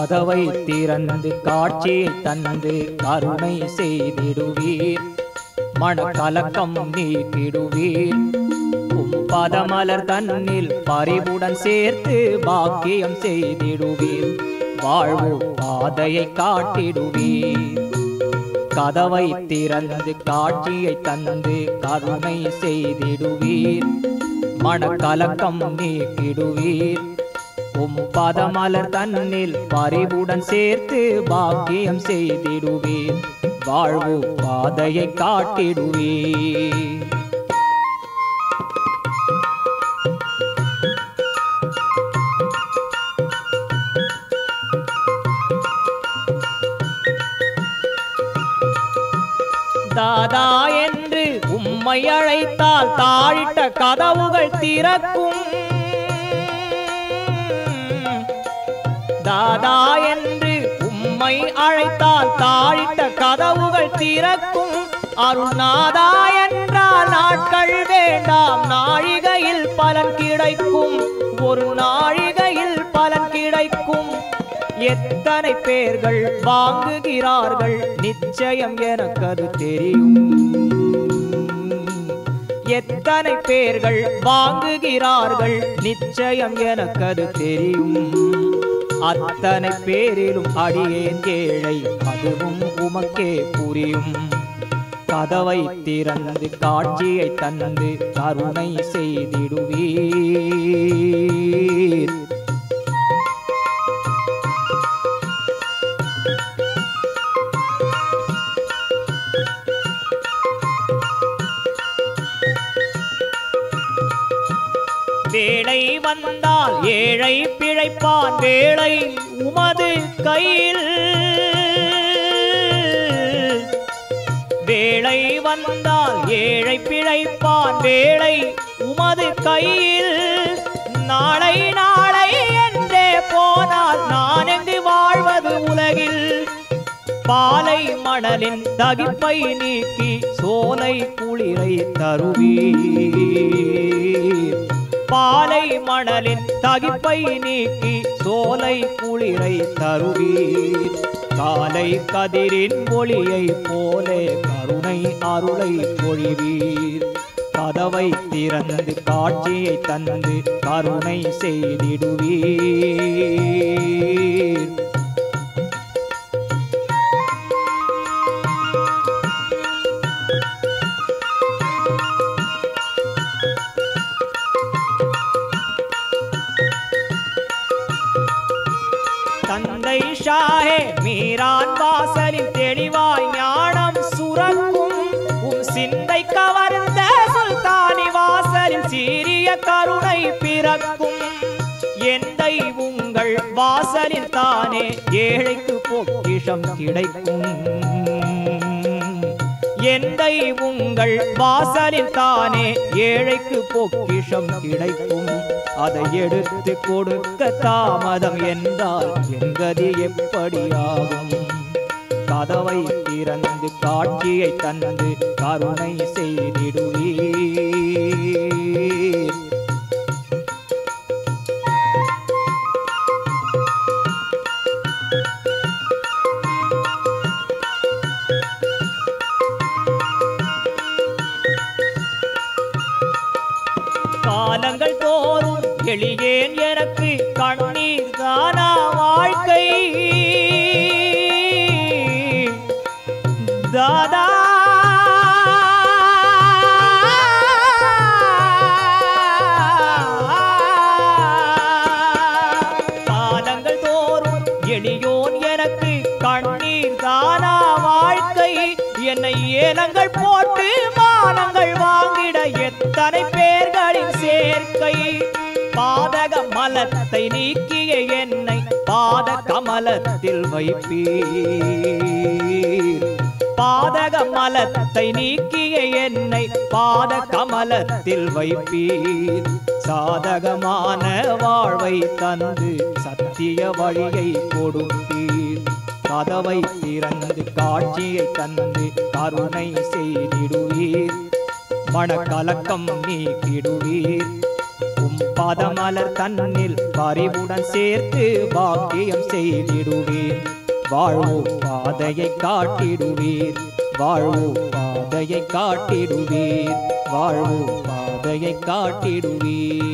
கதவை திறந்து காட்சியை தந்து கருணை செய்திடுவீர் மனக்கலக்கம் நீக்கிடுவீர் உம் பதமலர் தன்னில் பரிவுடன் சேர்த்து பாக்கியம் செய்திடுவீர் வாழ்வு பாதையை காட்டிடுவீர் கதவை திறந்து காட்சியை தந்து கருணை செய்திடுவீர் மனக்கலக்கம் நீக்கிடுவீர் உம் பதமலர் தன்னில் பரிவுடன் சேர்த்து பாக்கியம் செய்திடுவீர் வாழ்வு பாதையை காட்டிடுவீர் தாதா என்று உம்மை அழைத்தால் தாழிட்ட கதவுகள் திறக்கும் தாதா என்று உம்மை அழைத்தால் தாழிட்ட கதவுகள் திறக்கும் அருணாதா என்றால் நாட்கள் வேண்டாம் நாழிகையில் பலன் கிடைக்கும் ஒரு நாழிகையில் பலன் கிடைக்கும் எத்தனை பேர்கள் வாங்குகிறார்கள் நிச்சயம் எனக்கு அது தெரியும் எத்தனை பேர்கள் வாங்குகிறார்கள் நிச்சயம் எனக்கு அது தெரியும் அத்தனை பேரிலும் அடியேன் ஏழை அதுவும் உமக்கே புரியும் கதவை திறந்து காட்சியை தந்து கருணை செய்திடுவீர் வேளை வந்தால் ஏழை பிழைப்பான் வேளை உமது கையில் வேளை வந்தால் ஏழை பிழைப்பான் வேளை உமது கையில் நாளை நாளை என்றே போனால் நான் எங்கு வாழ்வது உலகில் பாலை மணலின் தகிப்பை நீக்கி சோலை குளிரை தருவீர் பாலை மணலின் தகிப்பை நீக்கி சோலை குளிரை தருவீர் காலை கதிரின் ஒளியை போலே கருணை அருளை பொழிவீர் கதவை திறந்து காட்சியை தந்து கருணை செய்திடுவீர் தந்தை ஷாஹே மீரான் வாசலில் தெளிவாய் ஞானம் சுரக்கும் உம் சிந்தை கவர்ந்த சுல்தானி வாசலில் சீரிய கருணை பிறக்கும் எந்தை உங்கள் வாசலில் தானே ஏழைக்கு பொக்கிஷம் கிடைக்கும் எந்தை உங்கள் வாசலில் தானே ஏழைக்கு பொக்கிஷம் கிடைக்கும் அதை எடுத்து கொடுக்க தாமதம் என்றால் எங்கதி எப்படியாகும் கதவை திறந்து காட்சியை தந்து கருணை செய்திடுவீர் காலங்கள் தோறும் எளியேன் எனக்கு கண்ணீர் தானா வாழ்க்கை தாதா காலங்கள் தோறும் எளியோன் எனக்கு கண்ணீர் தானா வாழ்க்கை என்னை ஏலங்கள் போட்டு மானங்கள் வாங்கிட எத்தனை பேர்களின் சேர்க்கை பாதக மலத்தை நீக்கிய என்னை பாத கமலத்தில் வைப்பீர் பாதக மலத்தை நீக்கிய என்னை பாத கமலத்தில் வைப்பீர் சாதகமான வாழ்வை தந்து சத்திய வழியை கொடுப்பீர் கதவை திறந்து காட்சியை தந்து கருணை செய்திடுவீர் மனக்கலக்கம் நீக்கிடுவீர் உம் பாதமலர் தன்னில் பறிவுடன் சேர்த்து பாக்கியம் செய்திடுவீர் வாழ்வு பாதையை காட்டிடுவீர் வாழ்வு பாதையை காட்டிடுவீர் வாழ்வு பாதையை காட்டிடுவீர்